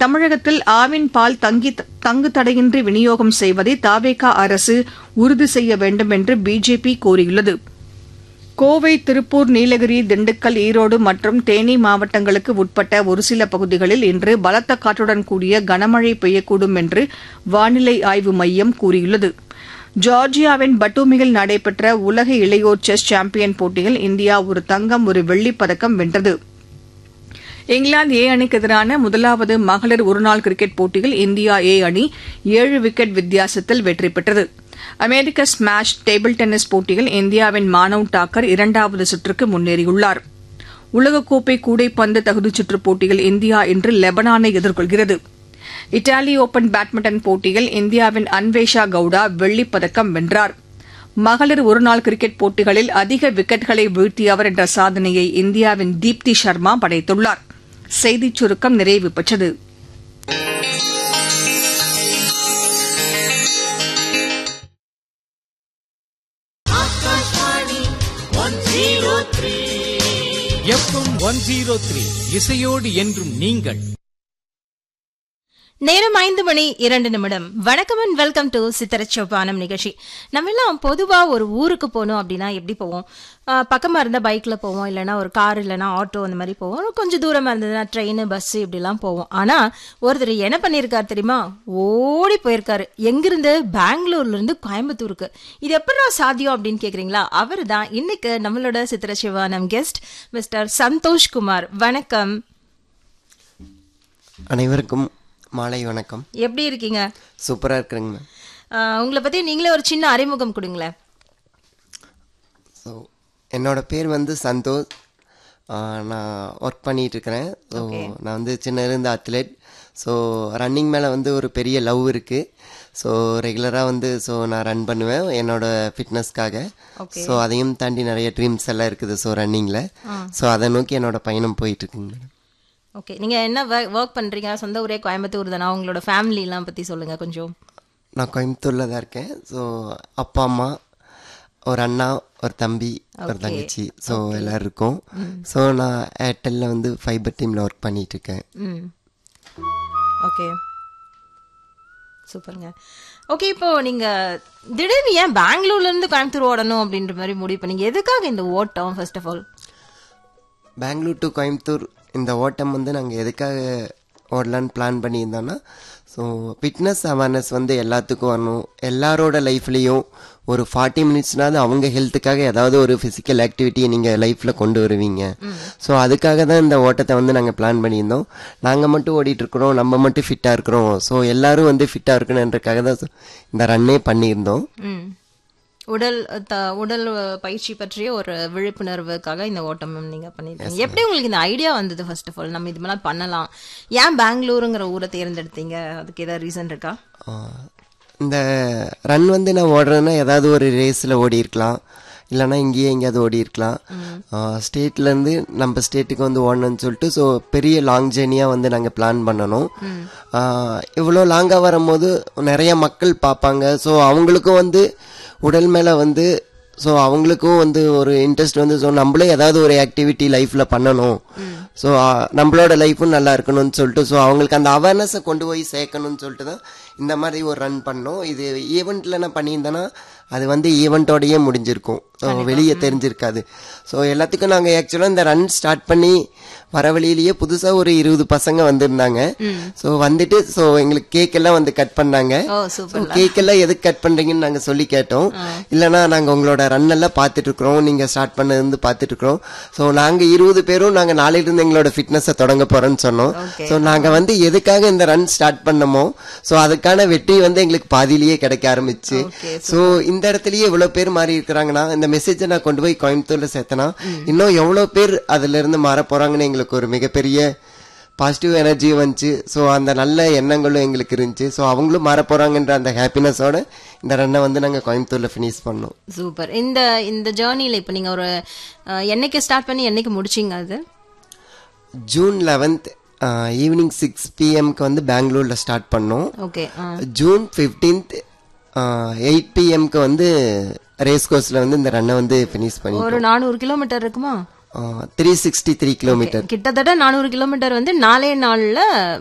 தமிழகத்தில் ஆவின் பால் தங்கி தங்கு தடையின்றி விநியோகம் செய்வதை தாவேகா அரசு உறுதி செய்ய வேண்டும் என்று பிஜேபி கோரியுள்ளது கோவை திருப்பூர் நீலகிரி திண்டுக்கல் ஈரோடு மற்றும் தேனி மாவட்டங்களுக்கு உட்பட்ட ஒரு சில பகுதிகளில் இன்று பலத்த காற்றுடன் கூடிய கனமழை பெய்யக்கூடும் என்று வானிலை ஆய்வு மையம் கூறியுள்ளது ஜார்ஜியாவின் பட்டூமியில் நடைபெற்ற உலக இளையோர் செஸ் சாம்பியன் போட்டியில் இந்தியா ஒரு தங்கம் ஒரு வெள்ளிப் பதக்கம் வென்றது இங்கிலாந்து ஏ அணிக்கு எதிரான முதலாவது மகளிர் ஒருநாள் கிரிக்கெட் போட்டியில் இந்தியா ஏ அணி ஏழு விக்கெட் வித்தியாசத்தில் வெற்றி பெற்றது அமெரிக்க ஸ்மாஷ் டேபிள் டென்னிஸ் போட்டியில் இந்தியாவின் மானவ் டாக்கர் இரண்டாவது சுற்றுக்கு முன்னேறியுள்ளார் உலகக்கோப்பை கூடைப்பந்து தகுதிச்சுற்றுப் போட்டியில் இந்தியா இன்று லெபனானை எதிர்கொள்கிறது இத்தாலி ஓபன் பேட்மிண்டன் போட்டியில் இந்தியாவின் அன்வேஷா கவுடா வெள்ளிப் பதக்கம் வென்றார் மகளிர் ஒருநாள் கிரிக்கெட் போட்டிகளில் அதிக விக்கெட்களை வீழ்த்தியவர் என்ற சாதனையை இந்தியாவின் தீப்தி சர்மா படைத்துள்ளார் செய்திச் சுருக்கம் நிறைவு பெற்றது எஃப்எம் ஒன் ஜீரோ த்ரீ இசையோடு என்றும் நீங்கள் நேரம் ஐந்து மணி இரண்டு நிமிடம் வணக்கம் அண்ட் வெல்கம் டு சித்திரச்சௌபானம் நிகழ்ச்சி நம்ம எல்லாம் பொதுவா ஒரு ஊருக்கு போகணும் அப்படின்னா எப்படி போவோம் ஆஹ் பக்கமா இருந்தா பைக்ல போவோம் இல்லைன்னா ஒரு கார் இல்லைன்னா ஆட்டோ அந்த மாதிரி போவோம் கொஞ்சம் தூரமா இருந்ததுன்னா ட்ரெயின் பஸ் இப்படிலாம் போவோம் ஆனா ஒருத்தர் என்ன பண்ணியிருக்காரு தெரியுமா ஓடி போயிருக்காரு எங்கிருந்து பெங்களூர்ல இருந்து கோயம்புத்தூருக்கு இது எப்படா சாத்தியம் அப்படின்னு கேக்குறீங்களா அவர் தான் இன்னைக்கு நம்மளோட சித்திரச்சிவானம் கெஸ்ட் மிஸ்டர் சந்தோஷ் குமார் வணக்கம் அனைவருக்கும் மாலை வணக்கம் எப்படி இருக்கீங்க சூப்பராக இருக்கிறேங்க மேம் ஆஹ் உங்களை பத்தி நீங்களே ஒரு சின்ன அறிமுகம் கொடுங்களேன் ஸோ என்னோட பேர் வந்து சந்தோஷ் ஆஹ் நான் ஒர்க் பண்ணிட்டு இருக்கிறேன் ஸோ நான் வந்து சின்னலேருந்து அத்லெட் ஸோ ரன்னிங் மேலே வந்து ஒரு பெரிய லவ் இருக்குது ஸோ ரெகுலராக வந்து ஸோ நான் ரன் பண்ணுவேன் என்னோட ஃபிட்னஸ்க்காக ஸோ அதையும் தாண்டி நிறைய ட்ரீம்ஸ் எல்லாம் இருக்குது ஸோ ரன்னிங்கில் ஸோ அதை நோக்கி என்னோட பயணம் போயிட்டு இருக்குங்க மேடம் ஓகே நீங்க என்ன ஒர்க் பண்றீங்க சொந்த ஊரே கோயம்புத்தூர் தானா உங்களோட ஃபேமிலி எல்லாம் பத்தி சொல்லுங்க கொஞ்சம் நான் கோயம்புத்தூரில் தான் இருக்கேன் ஸோ அப்பா அம்மா ஒரு அண்ணா ஒரு தம்பி ஒரு தங்கச்சி ஸோ எல்லோரும் இருக்கோம் ஸோ நான் ஏர்டெல்லில் வந்து ஃபைபர் டீமில் ஒர்க் பண்ணிட்டு இருக்கேன் ம் ஓகே சூப்பருங்க ஓகே இப்போ நீங்க திடீர்னு ஏன் பெங்களூர்ல இருந்து கோயம்புத்தூர் ஓடணும் அப்படின்ற மாதிரி முடிவு பண்ணீங்க எதுக்காக இந்த ஓட்டம் first of all Bangalore to Coimbatore இந்த ஓட்டம் வந்து நாங்கள் எதுக்காக ஓடலான்னு பிளான் பண்ணியிருந்தோன்னா ஸோ ஃபிட்னஸ் அவேர்னஸ் வந்து எல்லாத்துக்கும் வரணும் எல்லாரோட லைஃப்லேயும் ஒரு ஃபார்ட்டி மினிட்ஸ்னாவது அவங்க ஹெல்த்துக்காக ஏதாவது ஒரு ஃபிசிக்கல் ஆக்டிவிட்டியை நீங்கள் லைஃப்பில் கொண்டு வருவீங்க ஸோ அதுக்காக தான் இந்த ஓட்டத்தை வந்து நாங்கள் பிளான் பண்ணியிருந்தோம் நாங்கள் மட்டும் ஓடிட்டு இருக்கிறோம் நம்ம மட்டும் ஃபிட்டாக இருக்கிறோம் ஸோ எல்லாரும் வந்து ஃபிட்டாக இருக்கணுன்றக்காக தான் இந்த ரன்னே பண்ணியிருந்தோம் ம் உடல் த- உடல் பயிற்சி பற்றிய ஒரு விழிப்புணர்வுக்காக இந்த ஓட்டம் நீங்க பண்ணிருக்கீங்க எப்படி உங்களுக்கு இந்த ஐடியா வந்தது ஃபர்ஸ்ட் ஆஃப் ஆல் நம்ம இது மாதிரிலாம் பண்ணலாம் ஏன் பெங்களூருங்கிற ஊரை தேர்ந்தெடுத்தீங்க அதுக்கு ஏதாவது ரீசன் இருக்கா ஆஹ் இந்த ரன் வந்து நான் ஓடுறேன்னா ஏதாவது ஒரு ரேஸில் ஓடி இருக்கலாம் இல்லைன்னா இங்கேயே எங்கேயாவது ஓடி இருக்கலாம் ஸ்டேட்லேருந்து நம்ம ஸ்டேட்டுக்கு வந்து ஓடணும்னு சொல்லிட்டு ஸோ பெரிய லாங் ஜேர்னியாக வந்து நாங்கள் பிளான் பண்ணணும் இவ்வளோ லாங்காக வரும்போது நிறைய மக்கள் பார்ப்பாங்க ஸோ அவங்களுக்கும் வந்து உடல் மேலே வந்து ஸோ அவங்களுக்கும் வந்து ஒரு இன்ட்ரெஸ்ட் வந்து ஸோ நம்மளே ஏதாவது ஒரு ஆக்டிவிட்டி லைஃப்பில் பண்ணணும் ஸோ நம்மளோட லைஃப்பும் நல்லா இருக்கணும்னு சொல்லிட்டு ஸோ அவங்களுக்கு அந்த அவேர்னஸை கொண்டு போய் சேர்க்கணும்னு சொல்லிட்டு தான் இந்த மாதிரி ஒரு ரன் பண்ணோம் இது ஈவெண்ட்டில் நான் பண்ணியிருந்தேன்னா அது வந்து ஈவெண்ட்டோடயே முடிஞ்சிருக்கும் ஸோ வெளியே தெரிஞ்சிருக்காது ஸோ எல்லாத்துக்கும் நாங்கள் ஆக்சுவலாக இந்த ரன் ஸ்டார்ட் பண்ணி வர வழியிலேயே புதுசாக ஒரு இருபது பசங்க வந்திருந்தாங்க ஸோ வந்துட்டு ஸோ எங்களுக்கு கேக் எல்லாம் வந்து கட் பண்ணாங்க ஓ ஸோ சூப்பர் கேக் எல்லாம் எதுக்கு கட் பண்றீங்கன்னு நாங்க சொல்லி கேட்டோம் இல்லைன்னா நாங்க உங்களோட ரன் எல்லாம் பார்த்துட்டு இருக்கிறோம் நீங்க ஸ்டார்ட் பண்ணது பார்த்துட்டு இருக்கிறோம் ஸோ நாங்க இருபது பேரும் நாங்க நாளையில இருந்து எங்களோட ஃபிட்னஸை தொடங்க போறோம்னு சொன்னோம் Okay. ஸோ நாங்க வந்து எதுக்காக இந்த ரன் ஸ்டார்ட் பண்ணமோ ஸோ அதுக்கான வெற்றி வந்து எங்களுக்கு பாதியிலேயே கிடைக்க ஆரம்பிச்சு Okay, ஸோ இந்த இடத்துலயே இவ்வளவு பேர் மாறி இருக்கிறாங்கன்னா இந்த மெசேஜை நான் கொண்டு போய் கோயம்புத்தூர்ல சேர்த்தனா இன்னும் எவ்வளவு பேர் அதுல இருந்து மாற போறாங்கன்னு எங்களுக்கு ஒரு மிகப்பெரிய பாசிட்டிவ் எனர்ஜி வந்துச்சு ஸோ அந்த நல்ல எண்ணங்களும் எங்களுக்கு இருந்துச்சு ஸோ அவங்களும் மாற போறாங்கன்ற அந்த ஹாப்பினஸோட இந்த ரன்னை வந்து நாங்கள் கோயம்புத்தூர்ல ஃபினிஷ் பண்ணோம் சூப்பர் இந்த இந்த ஜேர்னில இப்போ நீங்க ஒரு அஹ், என்னைக்கு ஸ்டார்ட் பண்ணி என்னைக்கு முடிச்சீங்க அது ஜூன் லெவன்த் ஈவினிங் சிக்ஸ் பிஎம்க்கு வந்து பெங்களூர்ல ஸ்டார்ட் பண்ணோம் ஓகே ஜூன் ஃபிஃப்டீன்த் எயிட் பிஎம்க்கு வந்து ரேஸ் கோர்ஸ்ல வந்து இந்த ரன்னை வந்து ஃபினிஷ் பண்ணி ஒரு நானூறு கிலோமீட்டர் இருக்குமா த்ரீ சிக்ஸ்டி த்ரீ கிலோமீட்டர் கிட்டத்தட்ட நானூறு கிலோமீட்டர் வந்து நாலே நாள்ல